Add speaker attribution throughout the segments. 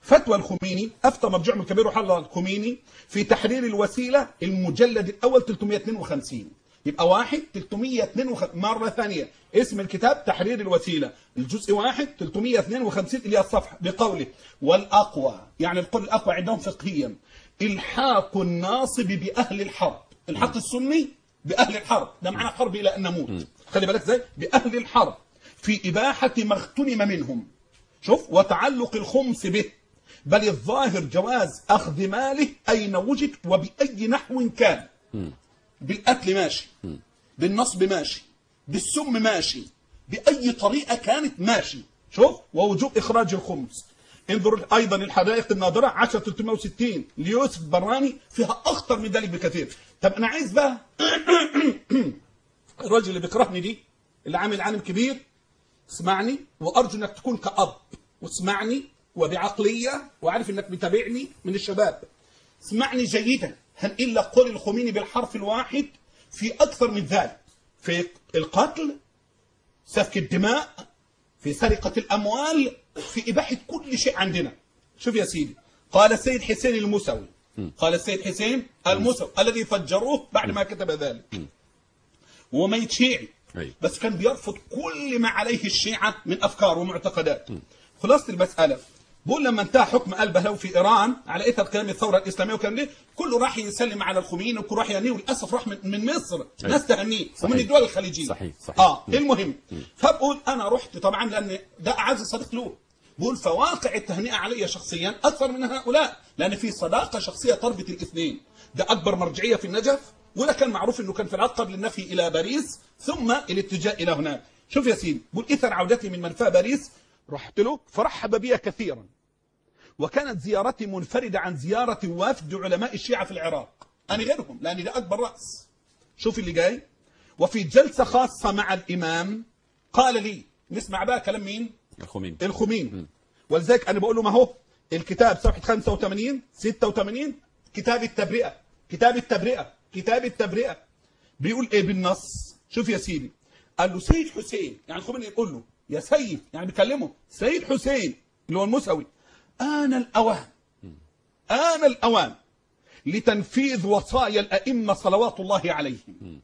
Speaker 1: فتوى الخميني افتى مرجع من كبير وحل الخميني في تحرير الوسيله المجلد الاول 352 يبقى واحد 352 مره ثانيه اسم الكتاب تحرير الوسيله الجزء واحد 352 اللي هي الصفحه بقوله والاقوى يعني القول الاقوى عندهم فقهيا الحاق الناصب باهل الحرب الحق السني باهل الحرب ده معنى حرب الى ان نموت خلي بالك ازاي باهل الحرب في اباحه ما اغتنم منهم شوف وتعلق الخمس به بل الظاهر جواز أخذ ماله أين وجد وبأي نحو كان بالقتل ماشي بالنصب ماشي بالسم ماشي بأي طريقة كانت ماشي شوف ووجوب إخراج الخمس انظر أيضا الحدائق النادرة 10360 ليوسف براني فيها أخطر من ذلك بكثير طب أنا عايز بقى الراجل اللي بيكرهني دي اللي عامل عالم كبير اسمعني وارجو انك تكون كأب واسمعني وبعقليه وعارف انك متابعني من الشباب اسمعني جيدا هنقل لك قول الخميني بالحرف الواحد في اكثر من ذلك في القتل سفك الدماء في سرقه الاموال في اباحه كل شيء عندنا شوف يا سيدي قال السيد حسين الموسوي قال السيد حسين الموسوي الذي فجروه بعد ما كتب ذلك وميت شيعي
Speaker 2: أي.
Speaker 1: بس كان بيرفض كل ما عليه الشيعة من أفكار ومعتقدات خلاصة المسألة بقول لما انتهى حكم البهلوي في إيران على إثر قيام الثورة الإسلامية وكان ليه كله راح يسلم على الخميني وكله راح يهنيه وللأسف راح من, من مصر ناس تهنيه ومن الدول الخليجية
Speaker 2: صحيح، صحيح.
Speaker 1: آه المهم فبقول أنا رحت طبعا لأن ده أعز صديق له بقول فواقع التهنئة علي شخصيا أكثر من هؤلاء لأن في صداقة شخصية تربط الاثنين ده أكبر مرجعية في النجف وده كان معروف انه كان في العقد قبل النفي الى باريس ثم الاتجاه الى هناك شوف يا سيدي بقول اثر عودتي من منفى باريس رحت له فرحب بي كثيرا وكانت زيارتي منفردة عن زيارة وفد علماء الشيعة في العراق أنا غيرهم لأن ده أكبر رأس شوف اللي جاي وفي جلسة خاصة مع الإمام قال لي نسمع بقى كلام مين
Speaker 2: الخميني
Speaker 1: الخمين ولذلك انا بقول له ما هو الكتاب صفحه 85 86 كتاب التبرئه كتاب التبرئه كتاب التبرئه بيقول ايه بالنص شوف يا سيدي قال له سيد حسين يعني الخميني يقول له يا سيد يعني بيكلمه سيد حسين اللي هو الموسوي آن الأوان آن الأوان لتنفيذ وصايا الأئمة صلوات الله عليهم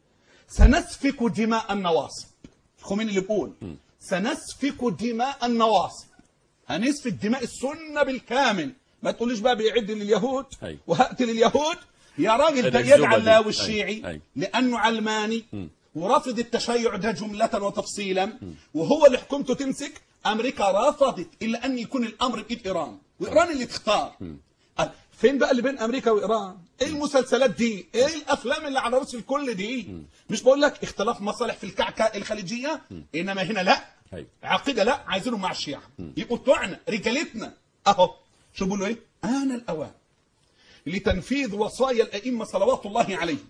Speaker 1: سنسفك دماء النواصب الخميني اللي بيقول سنسفك دماء النواصب هنسفك دماء السنة بالكامل ما تقوليش بقى بيعد لليهود
Speaker 2: أي.
Speaker 1: وهقتل اليهود يا راجل ده
Speaker 2: الزبدة
Speaker 1: يدعى
Speaker 2: دي.
Speaker 1: اللاوي
Speaker 2: أي.
Speaker 1: الشيعي
Speaker 2: أي.
Speaker 1: لأنه علماني ورافض التشيع ده جملة وتفصيلا وهو اللي حكومته تمسك أمريكا رفضت إلا أن يكون الأمر بإيد إيران وإيران اللي تختار قال فين بقى اللي بين أمريكا وإيران إيه المسلسلات دي إيه الأفلام اللي على رأس الكل دي مش بقول لك اختلاف مصالح في الكعكة الخليجية إنما هنا لا
Speaker 2: أي.
Speaker 1: عقيدة لا عايزينهم مع الشيعة يبقوا بتوعنا رجالتنا أهو شو بيقولوا إيه آن الأوان لتنفيذ وصايا الأئمة صلوات الله عليهم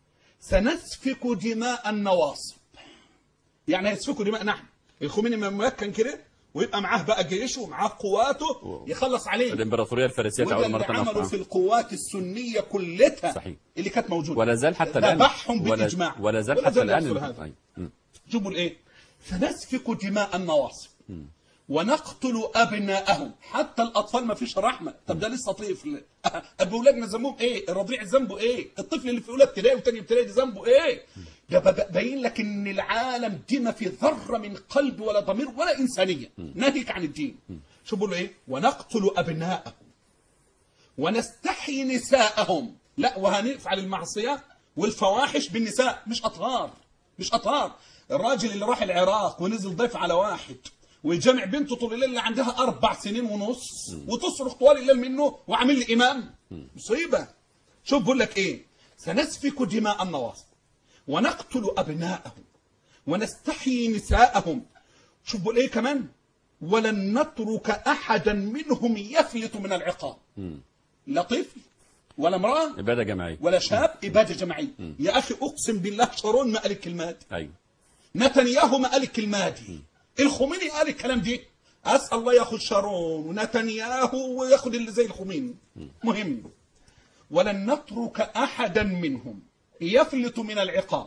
Speaker 1: سنسفك دماء النواصب يعني هيسفكوا دماء نحن الخميني ممكن كده ويبقى معاه بقى جيشه ومعاه قواته يخلص عليه
Speaker 2: الامبراطوريه الفارسيه
Speaker 1: وده
Speaker 2: اول
Speaker 1: اللي
Speaker 2: مره
Speaker 1: عملوا
Speaker 2: تنفع
Speaker 1: في القوات السنية كلها
Speaker 2: صحيح.
Speaker 1: اللي كانت موجودة
Speaker 2: ولا زال حتى الان
Speaker 1: ذبحهم
Speaker 2: ولا,
Speaker 1: بالإجماع
Speaker 2: ولا زال حتى الان
Speaker 1: يحصل هذا.
Speaker 2: أي. م.
Speaker 1: شوفوا الايه سنسفك دماء النواصب ونقتل ابناءهم حتى الاطفال ما فيش رحمه طب ده لسه طفل ابو اولادنا ذنبهم ايه الرضيع ذنبه ايه الطفل اللي في اولى ابتدائي وثانيه ابتدائي ده ذنبه ايه ده ب- باين لك ان العالم دي ما في ذره من قلب ولا ضمير ولا انسانيه ناهيك عن الدين شو بيقولوا ايه ونقتل ابناءهم ونستحيي نساءهم لا وهنفعل المعصية والفواحش بالنساء مش أطهار مش أطهار الراجل اللي راح العراق ونزل ضيف على واحد ويجمع بنته طول الليل اللي عندها أربع سنين ونص وتصرخ طوال الليل منه وعامل لي إمام مصيبة شوف بقول لك إيه سنسفك دماء النواصب ونقتل أبناءهم ونستحيي نساءهم شوف بقول إيه كمان ولن نترك أحدا منهم يفلت من العقاب لا طفل ولا امرأة
Speaker 2: اباده جماعيه
Speaker 1: ولا شاب إبادة جماعية يا أخي أقسم بالله شارون ما قال الكلمات دي.
Speaker 2: ايوه
Speaker 1: نتنياهو ما قال الكلمات دي الخميني قال الكلام دي أسأل الله ياخد شارون ونتنياهو وياخد اللي زي الخميني مهم ولن نترك أحدا منهم يفلت من العقاب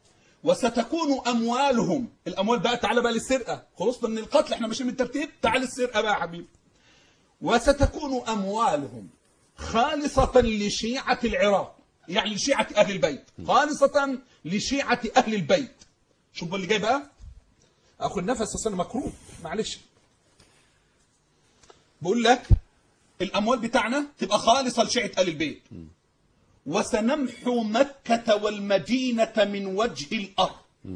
Speaker 1: وستكون أموالهم الأموال بقى تعالى بقى للسرقة خلصنا من القتل احنا ماشيين من الترتيب تعال السرقة بقى يا حبيبي وستكون أموالهم خالصة لشيعة العراق يعني لشيعة أهل البيت خالصة لشيعة أهل البيت شوفوا اللي جاي بقى أخو النفس أصلا مكروه معلش بقول لك الأموال بتاعنا تبقى خالصة لشيعة أهل البيت وسنمحو مكة والمدينة من وجه الأرض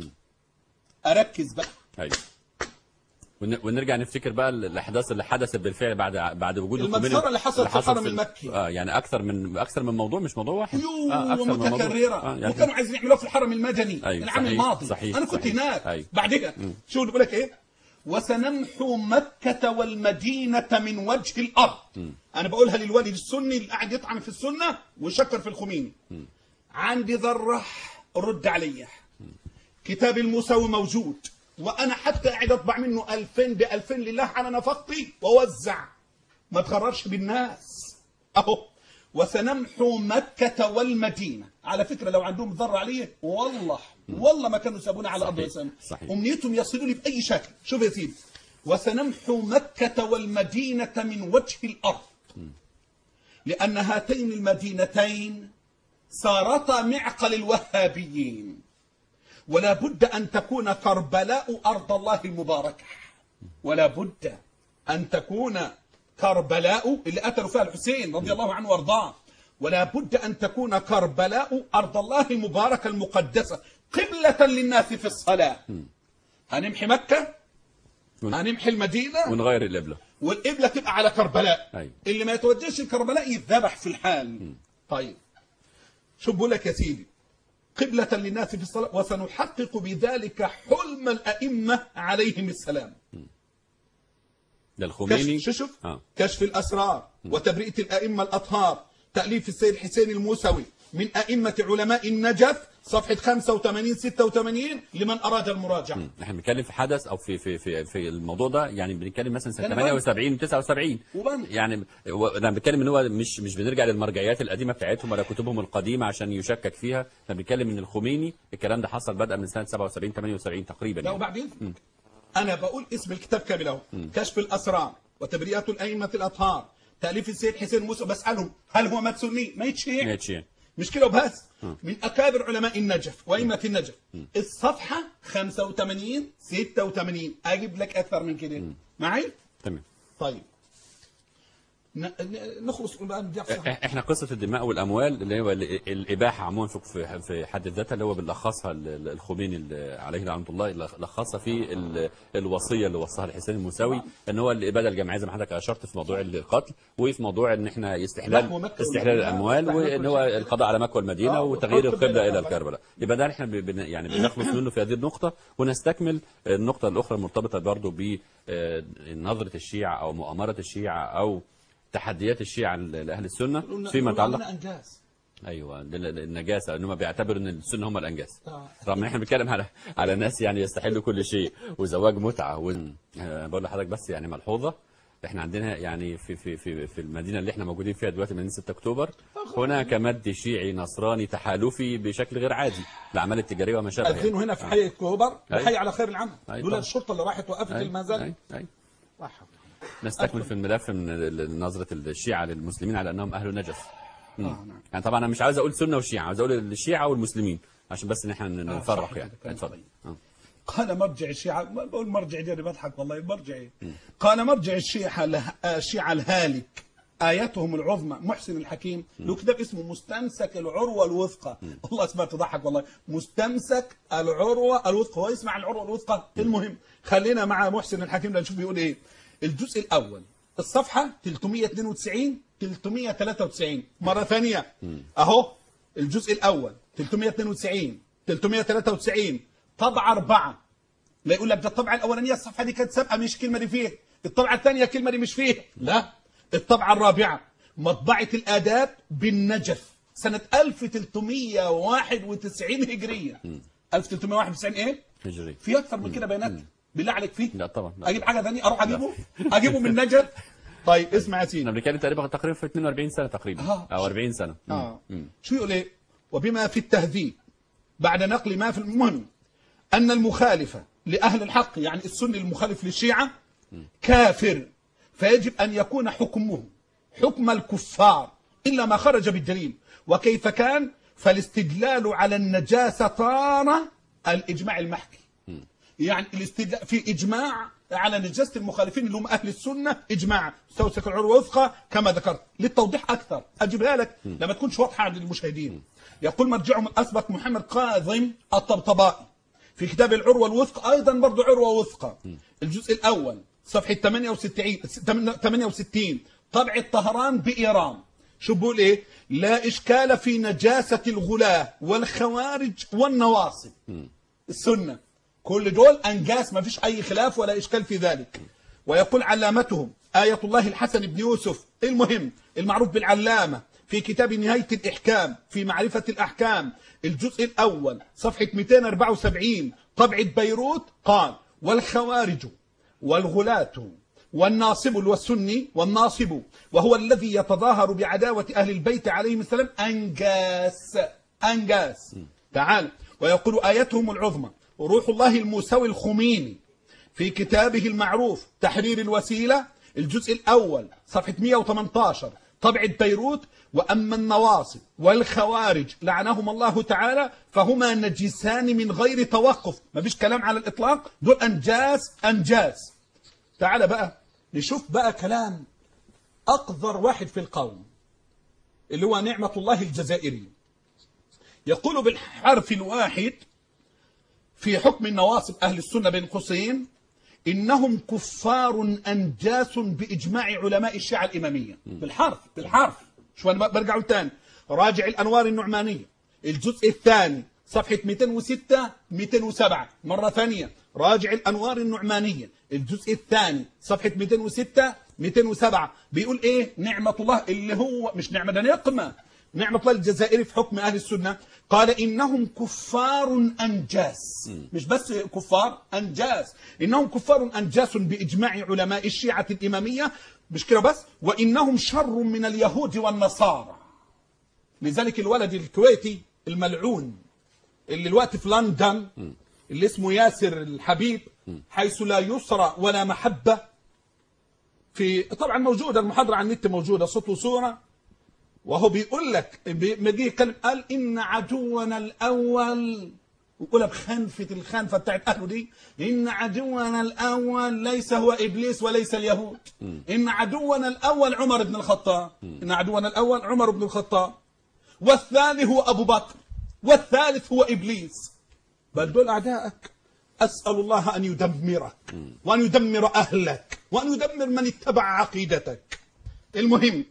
Speaker 1: أركز بقى
Speaker 2: ايوه ون- ونرجع نفتكر بقى الاحداث اللي حدثت بالفعل بعد بعد وجود
Speaker 1: المجزرة
Speaker 2: الخميني
Speaker 1: اللي حصلت في الحرم المكي.
Speaker 2: اه يعني اكثر من اكثر من موضوع مش موضوع واحد
Speaker 1: يو
Speaker 2: آه أكثر من موضوع.
Speaker 1: متكررة
Speaker 2: آه يعني
Speaker 1: وكانوا عايزين يعملوها في الحرم المدني
Speaker 2: أيوة،
Speaker 1: العام
Speaker 2: صحيح،
Speaker 1: الماضي
Speaker 2: صحيح،
Speaker 1: أنا كنت
Speaker 2: صحيح.
Speaker 1: هناك
Speaker 2: أيوة.
Speaker 1: بعدها شو اللي بقول لك إيه وسنمحو مكة والمدينة من وجه الأرض أنا بقولها للولي السني اللي قاعد يطعن في السنة ويشكر في الخميني عندي ذرة رد علي كتاب الموسوي موجود وأنا حتى قاعد أطبع منه 2000 ب 2000 لله على نفقتي وأوزع ما تغررش بالناس أهو وسنمحو مكة والمدينة على فكرة لو عندهم ذرة عليه والله والله ما كانوا سابونا على أرض
Speaker 2: صحيح،
Speaker 1: الإسلام
Speaker 2: صحيح.
Speaker 1: أمنيتهم يصلوا لي بأي شكل شوف يا سيدي وسنمحو مكة والمدينة من وجه الأرض لأن هاتين المدينتين صارتا معقل الوهابيين ولا بد أن تكون كربلاء أرض الله المباركة ولا بد أن تكون كربلاء اللي قتلوا فيها الحسين رضي الله عنه وارضاه ولا بد أن تكون كربلاء أرض الله المباركة المقدسة قبلة للناس في الصلاة هنمحي مكة
Speaker 2: ون-
Speaker 1: هنمحي المدينة
Speaker 2: ونغير القبله
Speaker 1: والقبلة تبقى على كربلاء
Speaker 2: أيوة.
Speaker 1: اللي ما يتوجهش لكربلاء يتذبح في الحال طيب شو بقول لك يا سيدي قبلة للناس في الصلاة وسنحقق بذلك حلم الأئمة عليهم السلام
Speaker 2: ده الخميني
Speaker 1: كشف شو شوف
Speaker 2: اه
Speaker 1: كشف الأسرار وتبرئة الأئمة الأطهار تأليف السيد حسين الموسوي من أئمة علماء النجف صفحة 85 86 لمن أراد المراجعة
Speaker 2: احنا بنتكلم في حدث او في في في في الموضوع ده يعني بنتكلم مثلا سنه
Speaker 1: أنا
Speaker 2: 78 79
Speaker 1: وبن-
Speaker 2: يعني هو- انا بتكلم ان هو مش مش بنرجع للمرجعيات القديمه بتاعتهم ولا كتبهم القديمه عشان يشكك فيها احنا بنتكلم ان الخميني الكلام ده حصل بدأ من سنه 77 78 تقريبا
Speaker 1: لا
Speaker 2: يعني.
Speaker 1: وبعدين أنا بقول اسم الكتاب كامل أهو كشف الأسرار وتبرئة الأئمة الأطهار تأليف السيد حسين موسى بسألهم هل هو مات سني؟ ما يتشيع
Speaker 2: ماشي يعني.
Speaker 1: مش كده وبس من أكابر علماء النجف وأئمة النجف الصفحة 85 86 أجيب لك أكثر من كده معي؟
Speaker 2: تمام
Speaker 1: طيب ن- ن- نخلص بقى من
Speaker 2: إح- احنا قصه الدماء والاموال اللي هو ال- الاباحه عموما في في- في حد ذاتها اللي هو بنلخصها ال- ال- الخميني ال- عليه لعنه الله لخصها في ال- الوصيه اللي وصاها الحسين الموسوي ان هو الاباده الجماعيه زي ما حضرتك اشرت في موضوع القتل وفي موضوع ان احنا استحلال
Speaker 1: محو مكة
Speaker 2: استحلال
Speaker 1: والمدينة،
Speaker 2: الاموال
Speaker 1: واستحلال
Speaker 2: وان
Speaker 1: كل
Speaker 2: هو
Speaker 1: شيء.
Speaker 2: القضاء على مكه والمدينه
Speaker 1: آه،
Speaker 2: وتغيير
Speaker 1: والقتل
Speaker 2: القبله
Speaker 1: بين
Speaker 2: الى
Speaker 1: القبائل.
Speaker 2: الكربلاء يبقى ده احنا بن يعني بنخلص منه في هذه النقطه ونستكمل النقطه الاخرى المرتبطه برضه بنظره الشيعه او مؤامره الشيعه او تحديات الشيعه لاهل السنه فيما يتعلق
Speaker 1: أنجاز
Speaker 2: ايوه ال- ال- النجاسه انهم بيعتبروا ان السنه هم الانجاس
Speaker 1: آه.
Speaker 2: رغم ان احنا بنتكلم على على ناس يعني يستحلوا كل شيء وزواج متعه و... آه، بقول لحضرتك بس يعني ملحوظه احنا عندنا يعني في في في في المدينه اللي احنا موجودين فيها دلوقتي مدينه 6 اكتوبر هناك مد شيعي نصراني تحالفي بشكل غير عادي الاعمال التجاريه وما شابه يعني.
Speaker 1: أذنوا هنا في حي أكتوبر
Speaker 2: أي.
Speaker 1: بحي على خير العمل
Speaker 2: أي
Speaker 1: لولا
Speaker 2: طبعا.
Speaker 1: الشرطة اللي راحت وقفت
Speaker 2: أي-
Speaker 1: المازال
Speaker 2: أي- أي.
Speaker 1: لا حول.
Speaker 2: نستكمل في الملف من ال- ال- نظره الشيعه للمسلمين على انهم اهل نجس مم.
Speaker 1: آه، نعم.
Speaker 2: يعني طبعا انا مش عاوز اقول سنه وشيعه عاوز اقول الشيعه والمسلمين عشان بس ان احنا
Speaker 1: صح
Speaker 2: نفرق
Speaker 1: كده،
Speaker 2: يعني
Speaker 1: كلام
Speaker 2: اتفضل
Speaker 1: طيب.
Speaker 2: آه.
Speaker 1: قال مرجع الشيعة ما بقول مرجع دي أنا بضحك والله مرجع إيه؟ قال مرجع الشيعة اله- آه، الشيعة الهالك آياتهم العظمى محسن الحكيم له كتاب اسمه مستمسك العروة الوثقى والله اسمها تضحك والله مستمسك العروة الوثقى هو يسمع العروة الوثقى المهم خلينا مع محسن الحكيم لنشوف بيقول ايه الجزء الأول الصفحة 392 393 مرة ثانية أهو الجزء الأول 392 393 طبعة أربعة لا يقول لك ده الطبعة الأولانية الصفحة دي كانت سابقة مش كلمة دي فيه الطبعة الثانية كلمة دي مش فيه لا الطبعة الرابعة مطبعة الآداب بالنجف سنة 1391 هجرية 1391 ايه؟
Speaker 2: هجري
Speaker 1: في أكثر من كده بيانات بالله عليك فيه
Speaker 2: لا طبعا لا.
Speaker 1: أجيب حاجة ثانية أروح أجيبه أجيبه من نجف طيب اسمع يا سيدي
Speaker 2: احنا بنتكلم تقريبا تقريبا في 42 سنه تقريبا
Speaker 1: آه.
Speaker 2: او 40 سنه مم.
Speaker 1: آه.
Speaker 2: مم.
Speaker 1: شو يقول ايه وبما في التهذيب بعد نقل ما في المهم أن المخالف لأهل الحق يعني السني المخالف للشيعة كافر فيجب أن يكون حكمه حكم الكفار إلا ما خرج بالدليل وكيف كان فالاستدلال على النجاسة طار الإجماع المحكي يعني الاستدلال في إجماع على نجاسة المخالفين اللي هم أهل السنة إجماع استوثق العروة وفقة كما ذكرت للتوضيح أكثر أجيبها لك لما تكونش واضحة عند المشاهدين يقول مرجعهم الأسبق محمد قاظم الطبطبائي في كتاب العروة الوثقى أيضا برضو عروة وثقى الجزء الأول صفحة 68 68 طبع الطهران بإيران شو بقول إيه لا إشكال في نجاسة الغلاة والخوارج والنواصب السنة كل دول أنجاس ما فيش أي خلاف ولا إشكال في ذلك ويقول علامتهم آية الله الحسن بن يوسف المهم المعروف بالعلامة في كتاب نهاية الإحكام في معرفة الأحكام الجزء الأول صفحة 274 طبعة بيروت قال والخوارج والغلاة والناصب والسني والناصب وهو الذي يتظاهر بعداوة أهل البيت عليهم السلام أنجاس أنجاس تعال ويقول آيتهم العظمى روح الله الموسوي الخميني في كتابه المعروف تحرير الوسيلة الجزء الأول صفحة 118 طبعة بيروت وأما النواصب والخوارج لعنهم الله تعالى فهما نجسان من غير توقف ما فيش كلام على الإطلاق دول أنجاس أنجاس تعال بقى نشوف بقى كلام أقذر واحد في القوم اللي هو نعمة الله الجزائري يقول بالحرف الواحد في حكم النواصب أهل السنة بين قوسين إنهم كفار أنجاس بإجماع علماء الشيعة الإمامية بالحرف بالحرف شو أنا برجع تاني راجع الأنوار النعمانية الجزء الثاني صفحة 206 207 مرة ثانية راجع الأنوار النعمانية الجزء الثاني صفحة 206 207 بيقول إيه نعمة الله اللي هو مش نعمة ده نقمة نعمة الله الجزائري في حكم أهل السنة قال إنهم كفار أنجاس مش بس كفار أنجاس إنهم كفار أنجاس بإجماع علماء الشيعة الإمامية مش كده بس وإنهم شر من اليهود والنصارى لذلك الولد الكويتي الملعون اللي الوقت في لندن اللي اسمه ياسر الحبيب حيث لا يسرى ولا محبة في طبعا موجودة المحاضرة على النت موجودة صوت وصورة وهو بيقول لك بيجي يتكلم قال ان عدونا الاول ويقولها بخنفة الخنفة بتاعت أهله دي إن عدونا الأول ليس هو إبليس وليس اليهود إن عدونا الأول عمر بن الخطاب إن عدونا الأول عمر بن الخطاب والثاني هو أبو بكر والثالث هو إبليس بل دول أعدائك أسأل الله أن يدمرك وأن يدمر أهلك وأن يدمر من اتبع عقيدتك المهم